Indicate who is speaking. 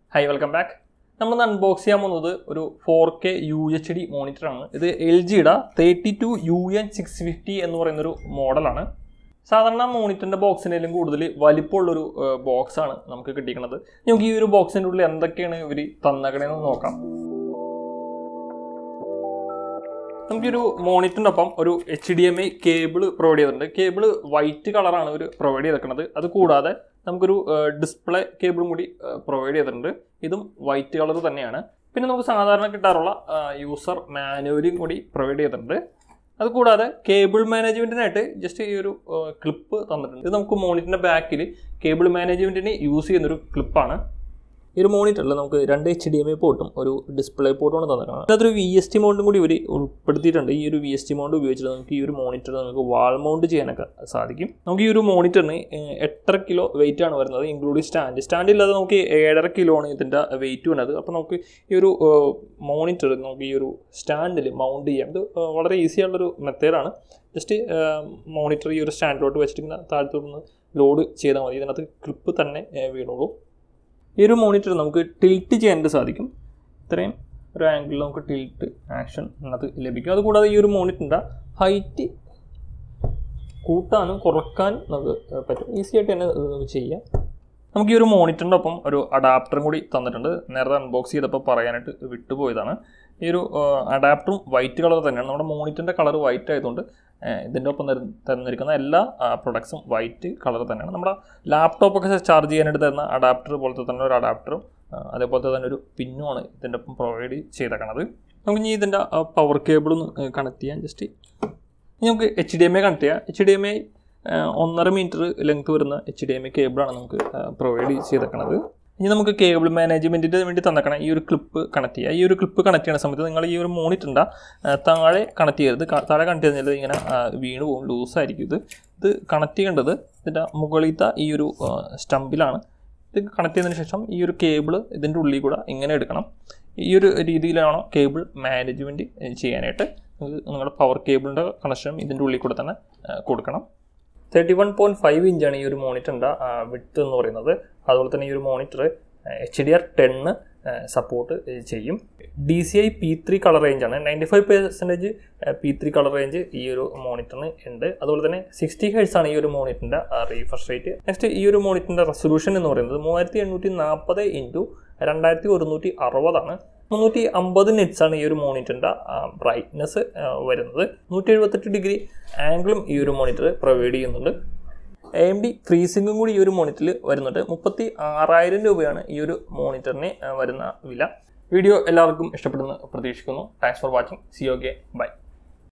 Speaker 1: high welcome back നമ്മൾ unbox ചെയ്യാൻ പോകുന്നത് ഒരു four K U H D മോണിറ്ററാണ് ഇത് എൽ ജിയുടെ thirty two U N six fifty എന്ന് പറയുന്നൊരു മോഡലാണ് സാധാരണ മോണിറ്ററിൻ്റെ ബോക്സിനേലും കൂടുതൽ വലിപ്പമുള്ളൊരു ബോക്സാണ് നമുക്ക് കിട്ടിയിരിക്കുന്നത് നമുക്ക് ഈ ഒരു ബോക്സിൻ്റെ ഉള്ളിൽ എന്തൊക്കെയാണ് ഇവർ തന്നകണേന്ന് നോക്കാം നമുക്കൊരു മോണിറ്ററിൻ്റെ ഒപ്പം ഒരു H D M I cable provide ചെയ്തിട്ടുണ്ട് കേബിൾ വൈറ്റ് കളറാണ് ഇവർ പ്രൊവൈഡ് ചെയ്തിരിക്കുന്നത് അത് കൂടാതെ നമുക്കൊരു ഡിസ്പ്ലേ കേബിളും കൂടി പ്രൊവൈഡ് ചെയ്തിട്ടുണ്ട് ഇതും വൈറ്റ് കളർ തന്നെയാണ് പിന്നെ നമുക്ക് സാധാരണ കിട്ടാറുള്ള യൂസർ മാനുവലും കൂടി പ്രൊവൈഡ് ചെയ്തിട്ടുണ്ട് അതുകൂടാതെ കേബിൾ മാനേജ്മെൻറ്റിനായിട്ട് ജസ്റ്റ് ഈ ഒരു ക്ലിപ്പ് തന്നിട്ടുണ്ട് ഇത് നമുക്ക് മോണിറ്ററിൻ്റെ ബാക്കിൽ കേബിൾ മാനേജ്മെൻറ്റിന് യൂസ് ചെയ്യുന്നൊരു ക്ലിപ്പാണ് ഈ ഒരു മോണിറ്ററിൽ നമുക്ക് രണ്ട് എച്ച് ഡി എം ഐ പോർട്ടും ഒരു ഡിസ്പ്ലേ പോർട്ടുമാണ് തന്നിട്ടുണ്ട് അതിനകത്തൊരു വി എസ് ടി മൗണ്ടും കൂടി ഇവർ ഉൾപ്പെടുത്തിയിട്ടുണ്ട് ഈ ഒരു വി എസ് ടി മൗണ്ട് ഉപയോഗിച്ചിട്ട് നമുക്ക് ഈ ഒരു മോണിറ്റർ നമുക്ക് വാൾ മൗണ്ട് ചെയ്യാനൊക്കെ സാധിക്കും നമുക്ക് ഈ ഒരു മോണിറ്ററിന് എട്ടര കിലോ വെയിറ്റ് ആണ് വരുന്നത് ഇൻക്ലൂഡിങ് സ്റ്റാൻഡ് സ്റ്റാൻഡ് ഇല്ലാതെ നമുക്ക് ഏഴര കിലോ ആണ് ഇതിൻ്റെ വെയിറ്റ് വരുന്നത് അപ്പോൾ നമുക്ക് ഈ ഒരു മോണിറ്റർ നമുക്ക് ഈ ഒരു സ്റ്റാൻഡിൽ മൗണ്ട് ചെയ്യാം ഇത് വളരെ ഈസി ആയിട്ടുള്ളൊരു മെത്തേഡാണ് ജസ്റ്റ് മോണിറ്റർ ഈ ഒരു സ്റ്റാൻഡിലോട്ട് വെച്ചിട്ട് ഇങ്ങനെ താഴത്തോട്ട് ലോഡ് ചെയ്താൽ മതി ഇതിനകത്ത് ക്ലിപ്പ് തന്നെ വീണോളൂ ഈ ഒരു മോണിറ്റർ നമുക്ക് ടിൽറ്റ് ചെയ്യാനായിട്ട് സാധിക്കും ഇത്രയും ഒരു ആംഗിളിൽ നമുക്ക് ടിൽറ്റ് ആക്ഷൻ അത് ലഭിക്കും അതുകൂടാതെ ഈ ഒരു മോണിറ്ററിൻ്റെ ഹൈറ്റ് കൂട്ടാനും കുറക്കാനും നമുക്ക് പറ്റും ഈസി ആയിട്ട് തന്നെ നമുക്ക് ചെയ്യാം നമുക്ക് ഈ ഒരു മോണിറ്ററിൻ്റെ ഒപ്പം ഒരു അഡാപ്റ്ററും കൂടി തന്നിട്ടുണ്ട് നേരത്തെ അൺബോക്സ് ചെയ്തപ്പോൾ പറയാനായിട്ട് വിട്ടുപോയതാണ് ഈ ഒരു അഡാപ്റ്ററും വൈറ്റ് കളർ തന്നെയാണ് നമ്മുടെ മോണിറ്ററിൻ്റെ കളർ വൈറ്റ് ആയതുകൊണ്ട് ഇതിൻ്റെ ഒപ്പം തന്നിരിക്കുന്ന എല്ലാ പ്രൊഡക്ട്സും വൈറ്റ് കളർ തന്നെയാണ് നമ്മുടെ ലാപ്ടോപ്പൊക്കെ ചാർജ് ചെയ്യാനായിട്ട് തരുന്ന അഡാപ്റ്റർ പോലത്തെ തന്നെ ഒരു അഡാപ്റ്ററും അതേപോലത്തെ തന്നെ ഒരു പിന്നുമാണ് ഇതിൻ്റെ ഒപ്പം പ്രൊവൈഡ് ചെയ്തേക്കണത് നമുക്ക് ഇനി ഇതിൻ്റെ പവർ കേബിൾ ഒന്ന് കണക്ട് ചെയ്യാം ജസ്റ്റ് നമുക്ക് H D M I connect ചെയ്യാം എച്ച് ഡി എം ഐ ഒന്നര മീറ്റർ ലെങ്ത് വരുന്ന എച്ച് ഡി എം ഐ കേബിളാണ് നമുക്ക് പ്രൊവൈഡ് ചെയ്തേക്കണത് ഇനി നമുക്ക് കേബിൾ മാനേജ്മെൻറ്റിന് വേണ്ടി തന്നേക്കണം ഈ ഒരു ക്ലിപ്പ് കണക്ട് ചെയ്യുക ഈ ഒരു ക്ലിപ്പ് കണക്ട് ചെയ്യുന്ന സമയത്ത് നിങ്ങൾ ഈ ഒരു മോണിറ്ററിൻ്റെ താഴെ കണക്ട് ചെയ്യരുത് താഴെ കണക്ട് ചെയ്താൽ ഇങ്ങനെ വീണ് പോകും ലൂസായിരിക്കും ഇത് ഇത് കണക്ട് ചെയ്യേണ്ടത് ഇതിൻ്റെ മുകളിലത്തെ ഈ ഒരു സ്റ്റമ്പിലാണ് ഇത് കണക്ട് ചെയ്തതിന് ശേഷം ഈ ഒരു കേബിൾ ഇതിൻ്റെ ഉള്ളിൽ കൂടെ ഇങ്ങനെ എടുക്കണം ഈ ഒരു രീതിയിലാണോ കേബിൾ മാനേജ്മെൻറ്റ് ചെയ്യാനായിട്ട് നിങ്ങളുടെ പവർ കേബിളിൻ്റെ കണക്ഷൻ ഇതിൻ്റെ ഉള്ളിൽ കൂടെ തന്നെ കൊടുക്കണം തേർട്ടി വൺ പോയിൻറ്റ് ഫൈവ് ഇഞ്ചാണ് ഈ ഒരു മോണിറ്ററിൻ്റെ വിട്ട് എന്ന് പറയുന്നത് അതുപോലെ തന്നെ ഈ ഒരു മോണിറ്റർ എച്ച് ഡി ആർ ടെന്ന് സപ്പോർട്ട് ചെയ്യും D C I P three colour റേഞ്ചാണ് ninety five percentage P three colour range ഈ ഒരു മോണിറ്ററിന് ഉണ്ട് അതുപോലെ തന്നെ സിക്സ്റ്റി ഹെഡ്സ് ആണ് ഈ ഒരു മോണിറ്ററിൻ്റെ റീഫ്രഷ് റേറ്റ് നെക്സ്റ്റ് ഈ ഒരു മോണിറ്ററിൻ്റെ റെസൊല്യൂഷൻ എന്ന് പറയുന്നത് മൂവായിരത്തി എണ്ണൂറ്റി നാൽപ്പത് ഇൻറ്റു രണ്ടായിരത്തി ഒരുന്നൂറ്റി അറുപതാണ് മുന്നൂറ്റി അമ്പത് നെറ്റ്സ് ആണ് ഈ ഒരു മോണിറ്ററിൻ്റെ ബ്രൈറ്റ്നെസ് വരുന്നത് നൂറ്റി എഴുപത്തെട്ട് ഡിഗ്രി ആംഗിളും ഈ ഒരു മോണിറ്റർ പ്രൊവൈഡ് ചെയ്യുന്നുണ്ട് എ എം ഡി ഫ്രീസിംഗും കൂടി ഈ ഒരു മോണിറ്ററിൽ വരുന്നുണ്ട് മുപ്പത്തി ആറായിരം രൂപയാണ് ഈ ഒരു മോണിറ്ററിന് വരുന്ന വില വീഡിയോ എല്ലാവർക്കും ഇഷ്ടപ്പെടുന്നു പ്രതീക്ഷിക്കുന്നു thanks for watching see okay by